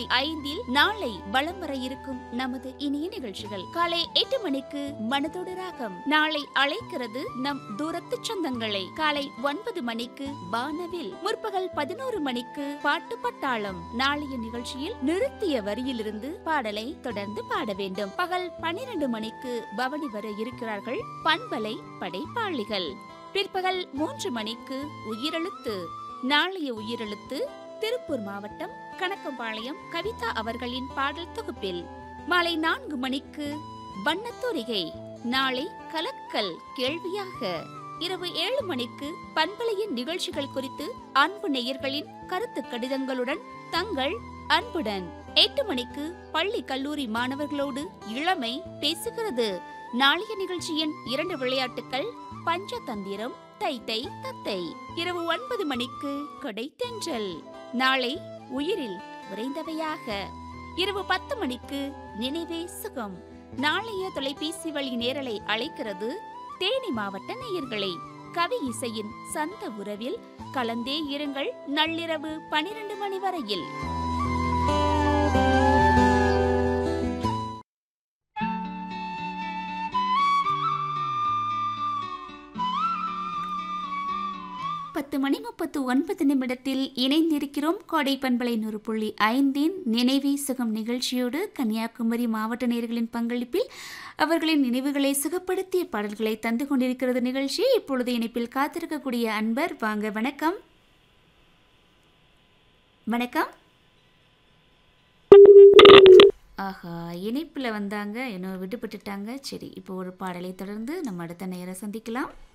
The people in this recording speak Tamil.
ஐந்தில் நாளை வலம் வர இருக்கும் நமது இனிய நிகழ்ச்சிகள் காலை எட்டு மணிக்கு மனதோடு ராகம் நாளை அழைக்கிறது நம் தூரத்து சொந்தங்களை காலை ஒன்பது மணிக்கு வானவில் முற்பகல் பதினோரு மணிக்கு பாட்டு பட்டாளம் நாளைய நிகழ்ச்சியில் நிறுத்திய வரியிலிருந்து பாடலை தொடர்ந்து பாட வேண்டும் பகல் பன்னிரண்டு மணிக்கு பவனி வர இருக்கிறார்கள் பண்பலை படைப்பாளிகள் பிற்பகல் மூன்று மணிக்கு உயிரெழுத்து நாளைய உயிரெழுத்து திருப்பூர் மாவட்டம் கணக்கம்பாளையம் கவிதா அவர்களின் பாடல் தொகுப்பில் மாலை நான்கு மணிக்கு வண்ணத்தூரிகை நாளை கலக்கல் கேள்வியாக இரவு ஏழு மணிக்கு பண்பலையின் நிகழ்ச்சிகள் குறித்து அன்பு நேயர்களின் கருத்து கடிதங்களுடன் தங்கள் அன்புடன் எட்டு மணிக்கு பள்ளி கல்லூரி மாணவர்களோடு இளமை பேசுகிறது நாளைய நிகழ்ச்சியின் இரண்டு விளையாட்டுகள் பஞ்சதந்திரம் தை தை தத்தை இரவு ஒன்பது மணிக்கு கொடை தென்றல் நாளை உயிரில் உறைந்தவையாக இரவு பத்து மணிக்கு நினைவே சுகம் நாளைய தொலைபேசி வழி நேரலை அழைக்கிறது தேனி மாவட்ட நேயர்களை கவி இசையின் சந்த உறவில் கலந்தே இருங்கள் நள்ளிரவு பனிரெண்டு மணி வரையில் பத்து மணி முப்பத்து ஒன்பது நிமிடத்தில் இணைந்திருக்கிறோம் கோடை பண்பலை நூறு புள்ளி ஐந்தின் நினைவே சுகம் நிகழ்ச்சியோடு கன்னியாகுமரி மாவட்ட நேயர்களின் பங்களிப்பில் அவர்களின் நினைவுகளை சுகப்படுத்திய பாடல்களை தந்து கொண்டிருக்கிறது நிகழ்ச்சி இப்பொழுது இணைப்பில் காத்திருக்கக்கூடிய அன்பர் வாங்க வணக்கம் வணக்கம் ஆஹா இணைப்பில் வந்தாங்க இன்னும் விடுபட்டுட்டாங்க சரி இப்போ ஒரு பாடலை தொடர்ந்து நம்ம அடுத்த நேரம் சந்திக்கலாம்